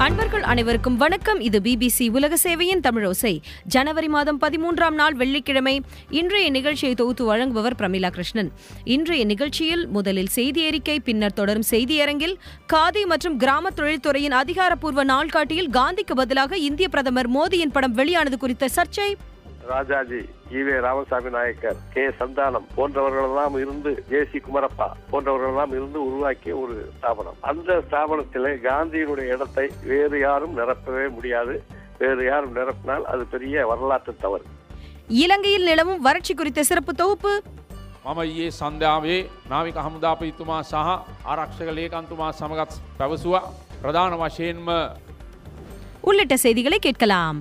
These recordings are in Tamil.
அன்பர்கள் அனைவருக்கும் வணக்கம் இது பிபிசி உலக சேவையின் தமிழோசை ஜனவரி மாதம் பதிமூன்றாம் நாள் வெள்ளிக்கிழமை இன்றைய நிகழ்ச்சியை தொகுத்து வழங்குபவர் பிரமிளா கிருஷ்ணன் இன்றைய நிகழ்ச்சியில் முதலில் செய்தி அறிக்கை பின்னர் தொடரும் செய்தியரங்கில் காதி மற்றும் கிராம தொழில்துறையின் அதிகாரப்பூர்வ நாள்காட்டியில் காந்திக்கு பதிலாக இந்திய பிரதமர் மோடியின் படம் வெளியானது குறித்த சர்ச்சை ராஜாஜி ஈவே ராமசாமி நாயக்கர் கே சந்தானம் போன்றவர்களெல்லாம் இருந்து ஜே சி குமரப்பா போன்றவர்களெல்லாம் இருந்து உருவாக்கிய ஒரு ஸ்தாபனம் அந்த ஸ்தாபனத்திலே காந்தியினுடைய இடத்தை வேறு யாரும் நிரப்பவே முடியாது வேறு யாரும் நிரப்பினால் அது பெரிய வரலாற்று தவறு இலங்கையில் நிலவும் வறட்சி குறித்த சிறப்பு தொகுப்பு මම ඊයේ සන්ධ්‍යාවේ නාවික හමුදාපතිතුමා සහ ආරක්ෂක ලේකන්තුමා සමගත් පැවසුවා ප්‍රධාන වශයෙන්ම உள்ளிட்ட செய்திகளை கேட்கலாம்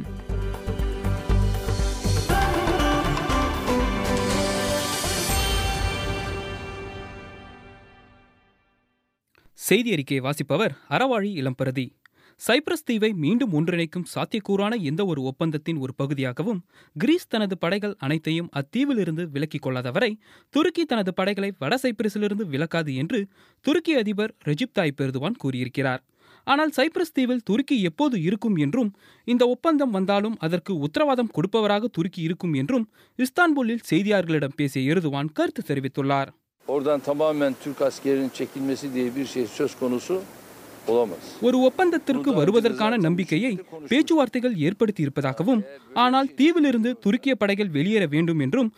செய்தி அறிக்கையை வாசிப்பவர் அறவாழி இளம்பரதி சைப்ரஸ் தீவை மீண்டும் ஒன்றிணைக்கும் சாத்தியக்கூறான எந்த ஒரு ஒப்பந்தத்தின் ஒரு பகுதியாகவும் கிரீஸ் தனது படைகள் அனைத்தையும் அத்தீவிலிருந்து விலக்கிக் கொள்ளாதவரை துருக்கி தனது படைகளை வட சைப்ரஸிலிருந்து விலக்காது என்று துருக்கி அதிபர் ரெஜிப் தாய் பெருதுவான் கூறியிருக்கிறார் ஆனால் சைப்ரஸ் தீவில் துருக்கி எப்போது இருக்கும் என்றும் இந்த ஒப்பந்தம் vந்தாலும் அதற்கு உத்தரவாதம் கொடுப்பவராக துருக்கி இருக்கும் என்றும் இஸ்தான்புல்லில் செய்தியாளர்களிடம் பேசிய எருதுவான் கருத்து தெரிவித்துள்ளார் Oradan tamamen Türk askerinin çekilmesi diye bir şey söz konusu olamaz. ஒரு ஒப்பந்தத்திற்கு வருவதற்கான நம்பிக்கையை பேச்சுவார்த்தைகள் ஏற்படுத்தி இருப்பதாகவும் ஆனால் தீவிலிருந்து துருக்கிய படைகள் வெளியேற வேண்டும் என்றும்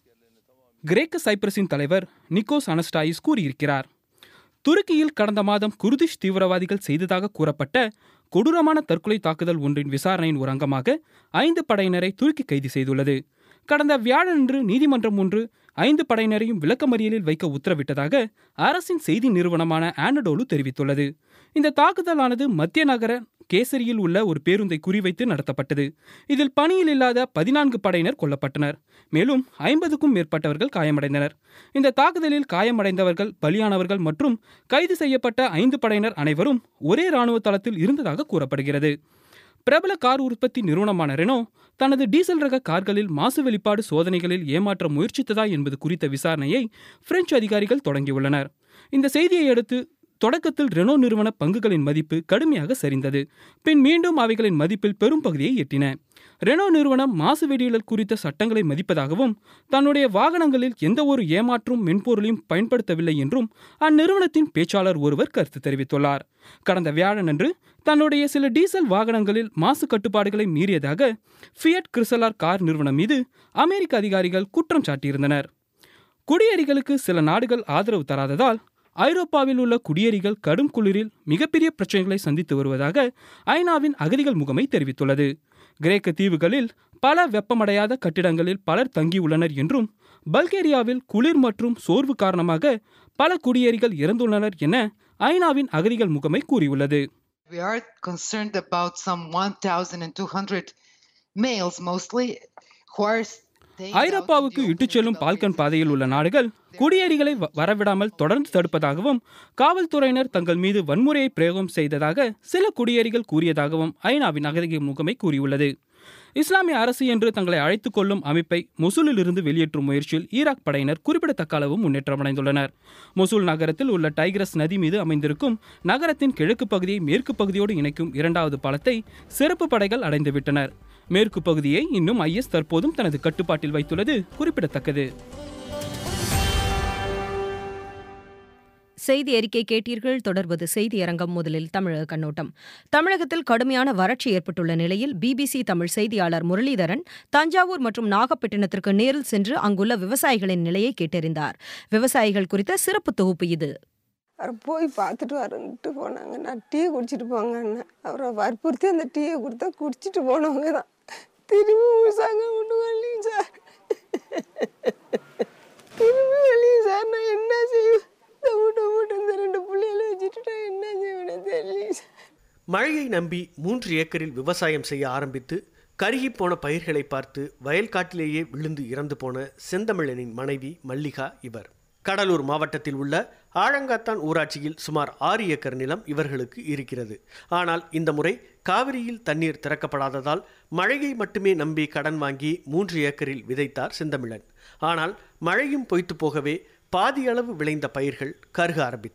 கிரேக்க சைப்ரஸின் தலைவர் நிக்கோஸ் அனஸ்டாயிஸ் கூறியிருக்கிறார் துருக்கியில் கடந்த மாதம் குர்திஷ் தீவிரவாதிகள் செய்ததாக கூறப்பட்ட கொடூரமான தற்கொலை தாக்குதல் ஒன்றின் விசாரணையின் ஒரு அங்கமாக ஐந்து படையினரை துருக்கி கைது செய்துள்ளது கடந்த வியாழனன்று நீதிமன்றம் ஒன்று ஐந்து படையினரையும் விளக்கமறியலில் வைக்க உத்தரவிட்டதாக அரசின் செய்தி நிறுவனமான ஆனடோலு தெரிவித்துள்ளது இந்த தாக்குதலானது மத்திய நகர கேசரியில் உள்ள ஒரு பேருந்தை குறிவைத்து நடத்தப்பட்டது இதில் பணியில் இல்லாத பதினான்கு படையினர் கொல்லப்பட்டனர் மேலும் ஐம்பதுக்கும் மேற்பட்டவர்கள் காயமடைந்தனர் இந்த தாக்குதலில் காயமடைந்தவர்கள் பலியானவர்கள் மற்றும் கைது செய்யப்பட்ட ஐந்து படையினர் அனைவரும் ஒரே ராணுவ தளத்தில் இருந்ததாக கூறப்படுகிறது பிரபல கார் உற்பத்தி நிறுவனமான ரெனோ தனது டீசல் ரக கார்களில் மாசு வெளிப்பாடு சோதனைகளில் ஏமாற்ற முயற்சித்ததா என்பது குறித்த விசாரணையை பிரெஞ்சு அதிகாரிகள் தொடங்கியுள்ளனர் இந்த செய்தியை அடுத்து தொடக்கத்தில் ரெனோ நிறுவன பங்குகளின் மதிப்பு கடுமையாக சரிந்தது பின் மீண்டும் அவைகளின் மதிப்பில் பெரும் பகுதியை எட்டின ரெனோ நிறுவனம் மாசு வெடியியல் குறித்த சட்டங்களை மதிப்பதாகவும் தன்னுடைய வாகனங்களில் எந்த ஒரு ஏமாற்றும் மென்பொருளையும் பயன்படுத்தவில்லை என்றும் அந்நிறுவனத்தின் பேச்சாளர் ஒருவர் கருத்து தெரிவித்துள்ளார் கடந்த வியாழனன்று தன்னுடைய சில டீசல் வாகனங்களில் மாசு கட்டுப்பாடுகளை மீறியதாக ஃபியட் கிறிசலார் கார் நிறுவனம் மீது அமெரிக்க அதிகாரிகள் குற்றம் சாட்டியிருந்தனர் குடியேறிகளுக்கு சில நாடுகள் ஆதரவு தராததால் ஐரோப்பாவில் உள்ள குடியேறிகள் கடும் குளிரில் மிகப்பெரிய பிரச்சனைகளை சந்தித்து வருவதாக ஐநாவின் அகதிகள் முகமை தெரிவித்துள்ளது கிரேக்க தீவுகளில் பல வெப்பமடையாத கட்டிடங்களில் பலர் தங்கியுள்ளனர் என்றும் பல்கேரியாவில் குளிர் மற்றும் சோர்வு காரணமாக பல குடியேறிகள் இறந்துள்ளனர் என ஐநாவின் அகதிகள் முகமை கூறியுள்ளது We are concerned about some 1,200 males mostly who are staying out in ஐரோப்பாவுக்கு the open இட்டுச் செல்லும் without பால்கன் any பாதையில் உள்ள நாடுகள் குடியேறிகளை வ- வரவிடாமல் தொடர்ந்து தடுப்பதாகவும் காவல்துறையினர் தங்கள் மீது வன்முறையை பிரயோகம் செய்ததாக சில குடியேறிகள் கூறியதாகவும் ஐநாவின் அகதிகள் முகமை கூறியுள்ளது இஸ்லாமிய அரசு என்று தங்களை அழைத்துக் கொள்ளும் அமைப்பை மொசூலில் இருந்து வெளியேற்றும் முயற்சியில் ஈராக் படையினர் குறிப்பிடத்தக்க அளவு முன்னேற்றமடைந்துள்ளனர் மொசூல் நகரத்தில் உள்ள டைக்ரஸ் நதி மீது அமைந்திருக்கும் நகரத்தின் கிழக்கு பகுதியை மேற்கு பகுதியோடு இணைக்கும் இரண்டாவது பாலத்தை சிறப்பு படைகள் அடைந்துவிட்டனர் மேற்கு பகுதியை இன்னும் ஐஎஸ் தற்போதும் தனது கட்டுப்பாட்டில் வைத்துள்ளது குறிப்பிடத்தக்கது செய்தி அறிக்கை கேட்டீர்கள் தொடர்வது செய்தியரங்கம் முதலில் தமிழக கண்ணோட்டம் தமிழகத்தில் கடுமையான வறட்சி ஏற்பட்டுள்ள நிலையில் பிபிசி தமிழ் செய்தியாளர் முரளிதரன் தஞ்சாவூர் மற்றும் நாகப்பட்டினத்திற்கு நேரில் சென்று அங்குள்ள விவசாயிகளின் நிலையை கேட்டறிந்தார் விவசாயிகள் குறித்த சிறப்பு தொகுப்பு இது அவர் போய் பார்த்துட்டு வரன்ட்டு போனாங்க நான் டீ குடிச்சிட்டு போங்கன்னு அவரை வற்புறுத்தி அந்த டீயை கொடுத்தா குடிச்சிட்டு போனவங்க தான் திரும்பி முழுசாங்க விட்டு வரலையும் சார் திரும்பி வரலையும் சார் நான் என்ன செய்வேன் இந்த வீட்டை வீட்டு இந்த ரெண்டு பிள்ளைகளை வச்சுட்டு நான் என்ன செய்வேன்னு தெரியலையும் சார் மழையை நம்பி மூன்று ஏக்கரில் விவசாயம் செய்ய ஆரம்பித்து கருகிப் போன பயிர்களை பார்த்து வயல்காட்டிலேயே விழுந்து இறந்து போன செந்தமிழனின் மனைவி மல்லிகா இவர் கடலூர் மாவட்டத்தில் உள்ள ஆழங்காத்தான் ஊராட்சியில் சுமார் ஆறு ஏக்கர் நிலம் இவர்களுக்கு இருக்கிறது ஆனால் இந்த முறை காவிரியில் தண்ணீர் திறக்கப்படாததால் மழையை மட்டுமே நம்பி கடன் வாங்கி மூன்று ஏக்கரில் விதைத்தார் செந்தமிழன் ஆனால் மழையும் பொய்த்து போகவே பாதியளவு விளைந்த பயிர்கள் கருக ஆரம்பித்தன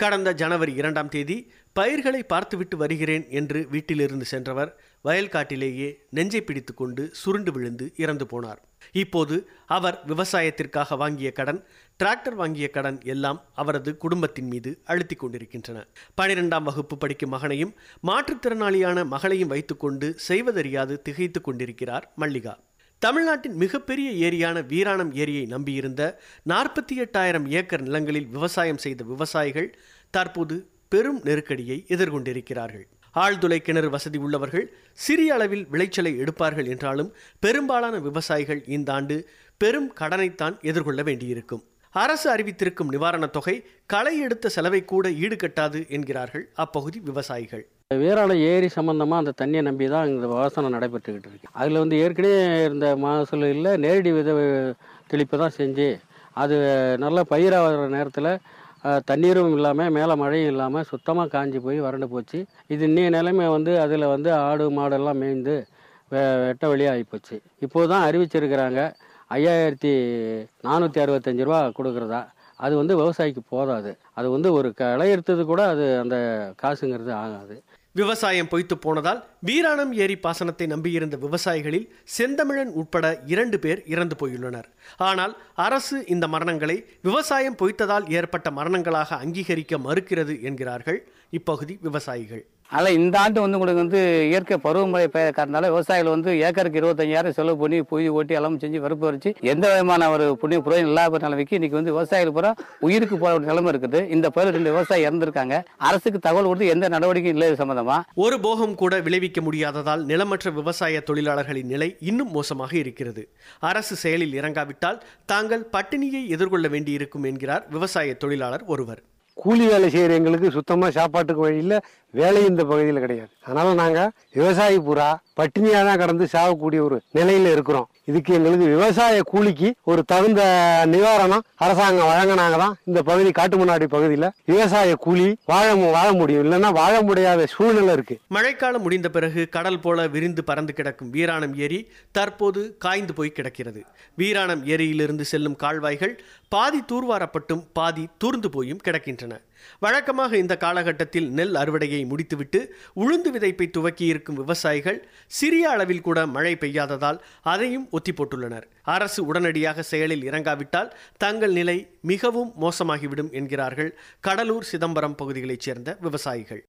கடந்த ஜனவரி இரண்டாம் தேதி பயிர்களை பார்த்துவிட்டு வருகிறேன் என்று வீட்டிலிருந்து சென்றவர் வயல்காட்டிலேயே நெஞ்சை பிடித்து கொண்டு சுருண்டு விழுந்து இறந்து போனார் இப்போது அவர் விவசாயத்திற்காக வாங்கிய கடன் டிராக்டர் வாங்கிய கடன் எல்லாம் அவரது குடும்பத்தின் மீது அழுத்திக் கொண்டிருக்கின்றன பனிரெண்டாம் வகுப்பு படிக்கும் மகனையும் மாற்றுத்திறனாளியான மகளையும் வைத்துக்கொண்டு செய்வதறியாது திகைத்துக் கொண்டிருக்கிறார் மல்லிகா தமிழ்நாட்டின் மிகப்பெரிய ஏரியான வீராணம் ஏரியை நம்பியிருந்த நாற்பத்தி எட்டாயிரம் ஏக்கர் நிலங்களில் விவசாயம் செய்த விவசாயிகள் தற்போது பெரும் நெருக்கடியை எதிர்கொண்டிருக்கிறார்கள் ஆழ்துளை கிணறு வசதி உள்ளவர்கள் சிறிய அளவில் விளைச்சலை எடுப்பார்கள் என்றாலும் பெரும்பாலான விவசாயிகள் இந்த ஆண்டு பெரும் கடனைத்தான் எதிர்கொள்ள வேண்டியிருக்கும் அரசு அறிவித்திருக்கும் நிவாரணத் தொகை களை எடுத்த செலவை கூட ஈடுகட்டாது என்கிறார்கள் அப்பகுதி விவசாயிகள் வீராள ஏரி சம்பந்தமாக அந்த தண்ணியை நம்பி தான் இந்த விவசாயம் நடைபெற்றுக்கிட்டு இருக்கு அதில் வந்து ஏற்கனவே இருந்த மகசூலில் நேரடி வித தெளிப்பு தான் செஞ்சு அது நல்ல பயிராகிற நேரத்தில் தண்ணீரும் இல்லாமல் மேலே மழையும் இல்லாமல் சுத்தமாக காஞ்சி போய் வறண்டு போச்சு இது இன்னைய நிலைமை வந்து அதில் வந்து ஆடு மாடெல்லாம் மேய்ந்து வெ வெட்ட வெளியாகி போச்சு இப்போ தான் அறிவிச்சிருக்கிறாங்க ஐயாயிரத்தி நானூற்றி அறுபத்தஞ்சு ரூபா கொடுக்குறதா அது வந்து விவசாயிக்கு போதாது அது வந்து ஒரு களை எடுத்தது கூட அது அந்த காசுங்கிறது ஆகாது விவசாயம் பொய்த்து போனதால் வீராணம் ஏரி பாசனத்தை நம்பியிருந்த விவசாயிகளில் செந்தமிழன் உட்பட இரண்டு பேர் இறந்து போயுள்ளனர் ஆனால் அரசு இந்த மரணங்களை விவசாயம் பொய்த்ததால் ஏற்பட்ட மரணங்களாக அங்கீகரிக்க மறுக்கிறது என்கிறார்கள் இப்பகுதி விவசாயிகள் அதில் இந்த ஆண்டு வந்து உங்களுக்கு வந்து இயற்கை பருவமழை பெய்யறதுனால விவசாயிகள் வந்து ஏக்கருக்கு இருபத்தஞ்சாயிரம் செலவு பண்ணி பொய் ஓட்டி எல்லாம் செஞ்சு வரப்பு வச்சு எந்த விதமான ஒரு புண்ணிய புரோஜனம் இல்லாத நிலைமைக்கு இன்னைக்கு வந்து விவசாயிகள் பூரா உயிருக்கு போற ஒரு நிலைமை இருக்குது இந்த பயிர் ரெண்டு விவசாயி இறந்திருக்காங்க அரசுக்கு தகவல் கொடுத்து எந்த நடவடிக்கையும் இல்லை இது சம்பந்தமா ஒரு போகம் கூட விளைவிக்க முடியாததால் நிலமற்ற விவசாய தொழிலாளர்களின் நிலை இன்னும் மோசமாக இருக்கிறது அரசு செயலில் இறங்காவிட்டால் தாங்கள் பட்டினியை எதிர்கொள்ள வேண்டியிருக்கும் என்கிறார் விவசாய தொழிலாளர் ஒருவர் கூலி வேலை செய்கிற எங்களுக்கு சுத்தமாக சாப்பாட்டுக்கு வழியில் வேலை இந்த பகுதியில் கிடையாது அதனால நாங்கள் விவசாயி பூரா பட்டினியாக தான் கடந்து சாகக்கூடிய ஒரு நிலையில் இருக்கிறோம் இதுக்கு எங்களுக்கு விவசாய கூலிக்கு ஒரு தகுந்த நிவாரணம் அரசாங்கம் வழங்கினாங்க தான் இந்த பகுதி காட்டுமன்னாடி பகுதியில் விவசாய கூலி வாழ மு- வாழ முடியும் இல்லைன்னா வாழ முடியாத சூழ்நிலை இருக்கு மழைக்காலம் முடிந்த பிறகு கடல் போல விரிந்து பறந்து கிடக்கும் வீராணம் ஏரி தற்போது காய்ந்து போய் கிடக்கிறது வீராணம் ஏரியிலிருந்து செல்லும் கால்வாய்கள் பாதி தூர்வாரப்பட்டும் பாதி தூர்ந்து போயும் கிடக்கின்றன வழக்கமாக இந்த காலகட்டத்தில் நெல் அறுவடையை முடித்துவிட்டு உளுந்து விதைப்பை துவக்கியிருக்கும் விவசாயிகள் சிறிய அளவில் கூட மழை பெய்யாததால் அதையும் ஒத்தி போட்டுள்ளனர் அரசு உடனடியாக செயலில் இறங்காவிட்டால் தங்கள் நிலை மிகவும் மோசமாகிவிடும் என்கிறார்கள் கடலூர் சிதம்பரம் பகுதிகளைச் சேர்ந்த விவசாயிகள்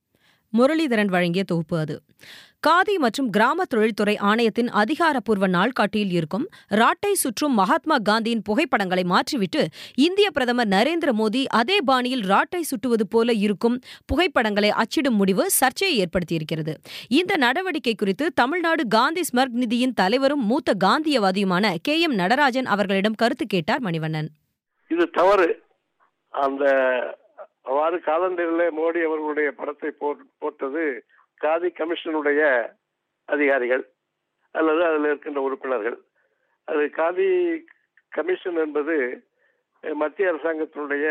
முரளிதரன் வழங்கிய தொகுப்பு அது காதி மற்றும் கிராம தொழில்துறை ஆணையத்தின் அதிகாரப்பூர்வ நாள்காட்டியில் இருக்கும் ராட்டை சுற்றும் மகாத்மா காந்தியின் புகைப்படங்களை மாற்றிவிட்டு இந்திய பிரதமர் நரேந்திர மோடி அதே பாணியில் ராட்டை சுட்டுவது போல இருக்கும் புகைப்படங்களை அச்சிடும் முடிவு சர்ச்சையை ஏற்படுத்தியிருக்கிறது இந்த நடவடிக்கை குறித்து தமிழ்நாடு காந்தி ஸ்மர்க் நிதியின் தலைவரும் மூத்த காந்தியவாதியுமான கே எம் நடராஜன் அவர்களிடம் கருத்து கேட்டார் மணிவண்ணன் இது தவறு அந்த அவ்வாறு காலண்டரில் மோடி அவர்களுடைய படத்தை போ- போட்டது காதி கமிஷனுடைய அதிகாரிகள் அல்லது அதில் இருக்கின்ற உறுப்பினர்கள் அது காதி கமிஷன் என்பது அஹ், மத்திய அரசாங்கத்தினுடைய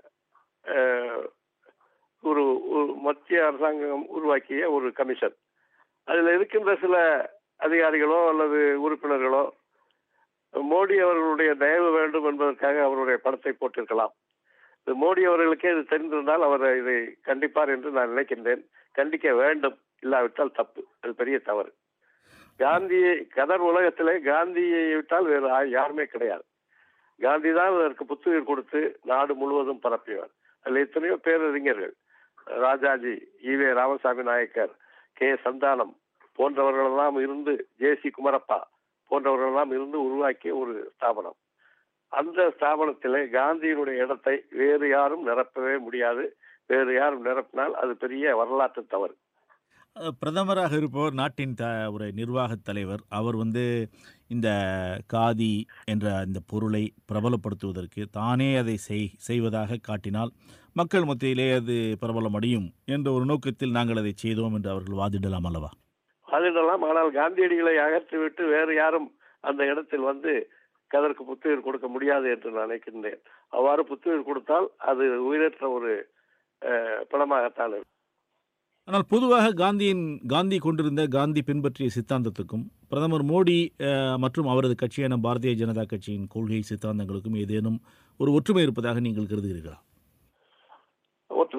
அஹ், ஒரு ஒரு மத்திய அரசாங்கம் உருவாக்கிய ஒரு கமிஷன் அதில் இருக்கின்ற சில அதிகாரிகளோ அல்லது உறுப்பினர்களோ மோடி அவர்களுடைய தயவு வேண்டும் என்பதற்காக அவருடைய படத்தை போட்டிருக்கலாம் இது மோடி அவர்களுக்கே இது தெரிந்திருந்தால் அவர் இதை கண்டிப்பார் என்று நான் நினைக்கின்றேன் கண்டிக்க வேண்டும் இல்லாவிட்டால் தப்பு அது பெரிய தவறு காந்தியை கதர் உலகத்திலே காந்தியை விட்டால் வேறு ஆ- யாருமே கிடையாது காந்தி தான் அதற்கு புத்துயிர் கொடுத்து நாடு முழுவதும் பரப்பியவர் அதில் எத்தனையோ பேரறிஞர்கள் ராஜாஜி ஈவே ராமசாமி நாயக்கர் கே சந்தானம் போன்றவர்களெல்லாம் இருந்து ஜேசி குமரப்பா போன்றவர்களெல்லாம் இருந்து உருவாக்கிய ஒரு ஸ்தாபனம் அந்த ஸ்தாபனத்திலே காந்தியினுடைய இடத்தை வேறு யாரும் நிரப்பவே முடியாது வேறு யாரும் நிரப்பினால் அது பெரிய வரலாற்று தவறு அஹ் பிரதமராக இருப்பவர் நாட்டின் த ஒரு நிர்வாகத் தலைவர் அவர் வந்து இந்த காதி என்ற இந்த பொருளை பிரபலப்படுத்துவதற்கு தானே அதை செய் செய்வதாக காட்டினால் மக்கள் மத்தியிலே அது பிரபலமடையும் என்ற ஒரு நோக்கத்தில் நாங்கள் அதை செய்தோம் என்று அவர்கள் வாதிடலாம் அல்லவா அதிடலாம் ஆனால் காந்தியடிகளை அகற்றிவிட்டு வேறு யாரும் அந்த இடத்தில் வந்து கதற்கு புத்துயிர் கொடுக்க முடியாது என்று நான் நினைக்கின்றேன் அவ்வாறு புத்துயிர் கொடுத்தால் அது உயிரற்ற ஒரு அஹ், படமாகத்தான் இருக்கும். ஆனால் பொதுவாக காந்தியின் காந்தி கொண்டிருந்த காந்தி பின்பற்றிய சித்தாந்தத்துக்கும் பிரதமர் மோடி அஹ், மற்றும் அவரது கட்சியான பாரதிய ஜனதா கட்சியின் கொள்கை சித்தாந்தங்களுக்கும் ஏதேனும் ஒரு ஒற்றுமை இருப்பதாக நீங்கள் கருதுகிறீர்களா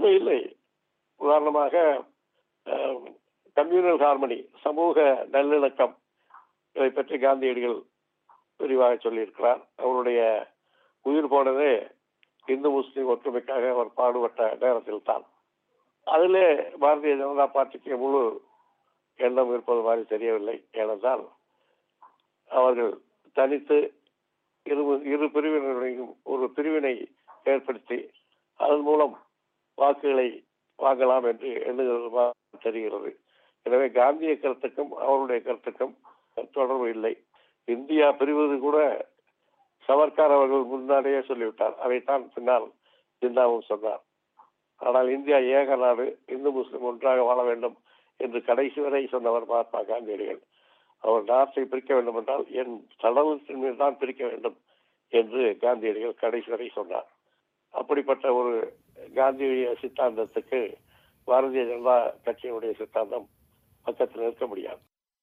ஒற்றுமை இல்லை உதாரணமாக கம்யூனல் ஹார்மனி சமூக நல்லிணக்கம் இதை பற்றி காந்தியடிகள் விரிவாக சொல்லியிருக்கிறார் அவருடைய உயிர் போனதே இந்து முஸ்லிம் ஒற்றுமைக்காக அவர் பாடுபட்ட நேரத்தில் தான் அதிலே பாரதிய ஜனதா பார்ட்டிக்கு முழு எண்ணம் இருப்பது மாதிரி தெரியவில்லை ஏனென்றால் அவர்கள் தனித்து இரு இரு பிரிவினரையும் ஒரு பிரிவினை ஏற்படுத்தி அதன் மூலம் வாக்குகளை வாங்கலாம் என்று எண்ணுகிறது தெரிகிறது எனவே காந்திய கருத்துக்கும் அவருடைய கருத்துக்கும் தொடர்பு இல்லை இந்தியா பிரிவது கூட சவர்கார் அவர்கள் முன்னாடியே சொல்லிவிட்டார் அதைத்தான் பின்னால் ஜின்னாவும் சொன்னார் ஆனால் இந்தியா ஏக நாடு இந்து முஸ்லிம் ஒன்றாக வாழ வேண்டும் என்று கடைசி வரை சொன்னவர் மகாத்மா காந்தியடிகள் அவர் நாட்டை பிரிக்க வேண்டும் என்றால் என் தடவத்தின் மீது தான் பிரிக்க வேண்டும் என்று காந்தியடிகள் கடைசி வரை சொன்னார் அப்படிப்பட்ட ஒரு காந்தியுடைய சித்தாந்தத்துக்கு பாரதிய ஜனதா கட்சியினுடைய சித்தாந்தம் பக்கத்தில் நிற்க முடியாது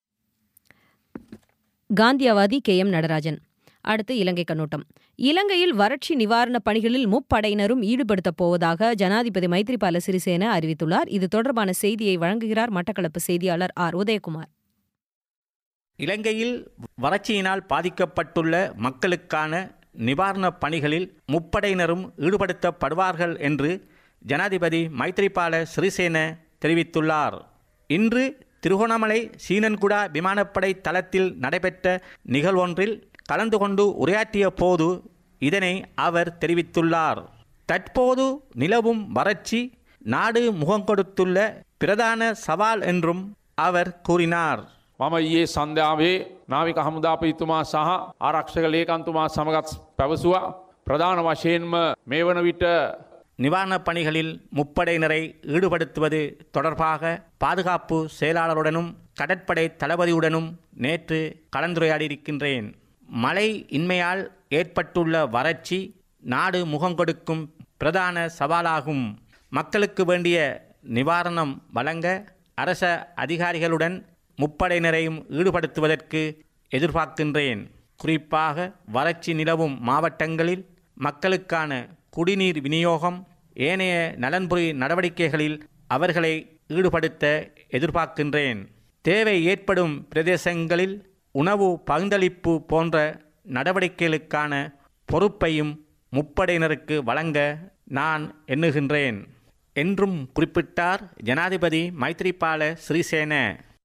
காந்தியவாதி கே எம் நடராஜன் அடுத்து இலங்கை கண்ணோட்டம் இலங்கையில் வறட்சி நிவாரணப் பணிகளில் முப்படையினரும் ஈடுபடுத்தப் போவதாக ஜனாதிபதி மைத்ரிபால சிறிசேன அறிவித்துள்ளார் இது தொடர்பான செய்தியை வழங்குகிறார் மட்டக்களப்பு செய்தியாளர் ஆர் உதயகுமார் இலங்கையில் வறட்சியினால் பாதிக்கப்பட்டுள்ள மக்களுக்கான நிவாரணப் பணிகளில் முப்படையினரும் ஈடுபடுத்தப்படுவார்கள் என்று ஜனாதிபதி மைத்ரிபால சிறிசேன தெரிவித்துள்ளார் இன்று திருகோணமலை சீனன்குடா விமானப்படை தளத்தில் நடைபெற்ற நிகழ்வொன்றில் கலந்து கொண்டு உரையாற்றிய போது இதனை அவர் தெரிவித்துள்ளார் தற்போது நிலவும் வறட்சி நாடு முகங்கொடுத்துள்ள பிரதான சவால் என்றும் அவர் கூறினார் මම ඊයේ සන්ධ්‍යාවේ නාවික හමුදාපතිතුමා සහ ආරක්ෂක ලේකන්තුමා සමගත් පැවසුවා ප්‍රධාන වශයෙන්ම මේ වන විට நிவாரணப் பணிகளில் முப்படையினரை ஈடுபடுத்துவது தொடர்பாக பாதுகாப்பு செயலாளருடனும் கடற்படை தளபதியுடனும் நேற்று கலந்துரையாடியிருக்கின்றேன் மழை இன்மையால் ஏற்பட்டுள்ள வறட்சி நாடு முகங்கொடுக்கும் பிரதான சவாலாகும் மக்களுக்கு வேண்டிய நிவாரணம் வழங்க அரச அதிகாரிகளுடன் முப்படையினரையும் ஈடுபடுத்துவதற்கு எதிர்பார்க்கின்றேன் குறிப்பாக வறட்சி நிலவும் மாவட்டங்களில் மக்களுக்கான குடிநீர் விநியோகம் ஏனைய நலன்புரி நடவடிக்கைகளில் அவர்களை ஈடுபடுத்த எதிர்பார்க்கின்றேன் தேவை ஏற்படும் பிரதேசங்களில் உணவு பகிர்ந்தளிப்பு போன்ற நடவடிக்கைகளுக்கான பொறுப்பையும் முப்படையினருக்கு வழங்க நான் எண்ணுகின்றேன் என்றும் குறிப்பிட்டார் ஜனாதிபதி மைத்ரிபால சிறிசேன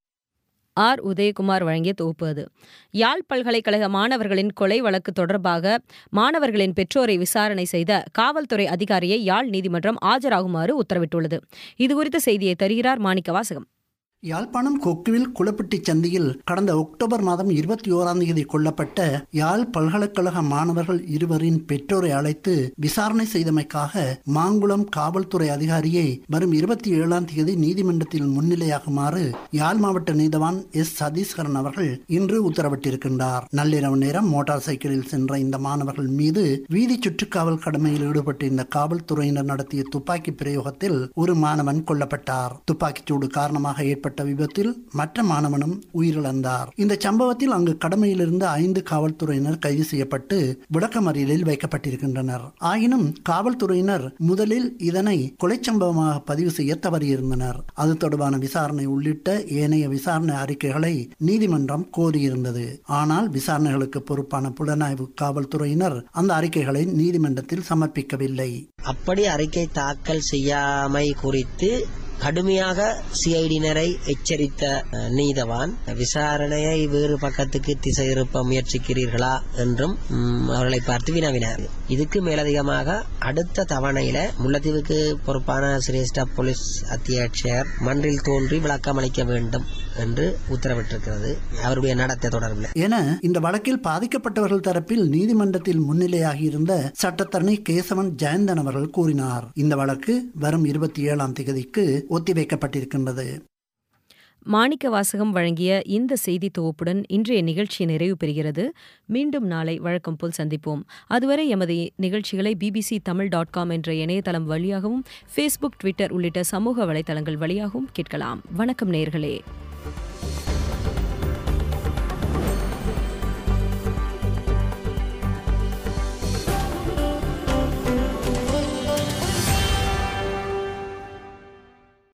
ஆர் உதயகுமார் வழங்கிய தொகுப்பு அது யாழ் பல்கலைக்கழக மாணவர்களின் கொலை வழக்கு தொடர்பாக மாணவர்களின் பெற்றோரை விசாரணை செய்த காவல்துறை அதிகாரியை யாழ் நீதிமன்றம் ஆஜராகுமாறு உத்தரவிட்டுள்ளது இதுகுறித்த செய்தியை தருகிறார் மாணிக்க வாசகம் யாழ்ப்பாணம் கொக்குவில் குளப்பட்டி சந்தியில் கடந்த அக்டோபர் மாதம் இருபத்தி ஓராம் தேதி கொல்லப்பட்ட யாழ் பல்கலைக்கழக மாணவர்கள் இருவரின் பெற்றோரை அழைத்து விசாரணை செய்தமைக்காக மாங்குளம் காவல்துறை அதிகாரியை வரும் இருபத்தி ஏழாம் தேதி நீதிமன்றத்தில் முன்னிலையாகுமாறு யாழ் மாவட்ட நீதவான் எஸ் சதீஸ்வரன் அவர்கள் இன்று உத்தரவிட்டிருக்கின்றார் நள்ளிரவு நேரம் மோட்டார் சைக்கிளில் சென்ற இந்த மாணவர்கள் மீது வீதி சுற்றுக்காவல் கடமையில் ஈடுபட்டிருந்த காவல்துறையினர் நடத்திய துப்பாக்கி பிரயோகத்தில் ஒரு மாணவன் கொல்லப்பட்டார் துப்பாக்கிச்சூடு காரணமாக ஏற்பட்ட ஏற்பட்ட விபத்தில் மற்ற மாணவனும் உயிரிழந்தார் இந்த சம்பவத்தில் அங்கு கடமையில் இருந்த ஐந்து காவல்துறையினர் கைது செய்யப்பட்டு விளக்கமறியலில் வைக்கப்பட்டிருக்கின்றனர் ஆயினும் காவல்துறையினர் முதலில் இதனை கொலை சம்பவமாக பதிவு செய்ய தவறியிருந்தனர் அது தொடர்பான விசாரணை உள்ளிட்ட ஏனைய விசாரணை அறிக்கைகளை நீதிமன்றம் கோரியிருந்தது ஆனால் விசாரணைகளுக்கு பொறுப்பான புலனாய்வு காவல்துறையினர் அந்த அறிக்கைகளை நீதிமன்றத்தில் சமர்ப்பிக்கவில்லை அப்படி அறிக்கை தாக்கல் செய்யாமை குறித்து கடுமையாக சிஐடியினரை எச்சரித்த நீதவான் விசாரணையை வேறு பக்கத்துக்கு திசை திருப்ப முயற்சிக்கிறீர்களா என்றும் அவர்களை பார்த்து வினவினார் இதுக்கு மேலதிகமாக அடுத்த தவணையில முல்லைத்தீவுக்கு பொறுப்பான சிரேஷ்ட போலீஸ் அத்தியட்சர் மன்றில் தோன்றி விளக்கம் அளிக்க வேண்டும் என்று உத்தரவிட்டிருக்கிறது அவருடைய நடத்தை தொடர்பில் என இந்த வழக்கில் பாதிக்கப்பட்டவர்கள் தரப்பில் நீதிமன்றத்தில் முன்னிலையாகி இருந்த சட்டத்தரணி கேசவன் ஜெயந்தன் அவர்கள் கூறினார் இந்த வழக்கு வரும் இருபத்தி ஏழாம் தேதிக்கு ஒத்திவைக்கப்பட்டிருக்கின்றது மாணிக்க வாசகம் வழங்கிய இந்த செய்தி தொகுப்புடன் இன்றைய நிகழ்ச்சி நிறைவு பெறுகிறது மீண்டும் நாளை வழக்கம் போல் சந்திப்போம் அதுவரை எமது நிகழ்ச்சிகளை பிபிசி தமிழ் டாட் காம் என்ற இணையதளம் வழியாகவும் ஃபேஸ்புக் ட்விட்டர் உள்ளிட்ட சமூக வலைதளங்கள் வழியாகவும் கேட்கலாம் வணக்கம் நேர்களே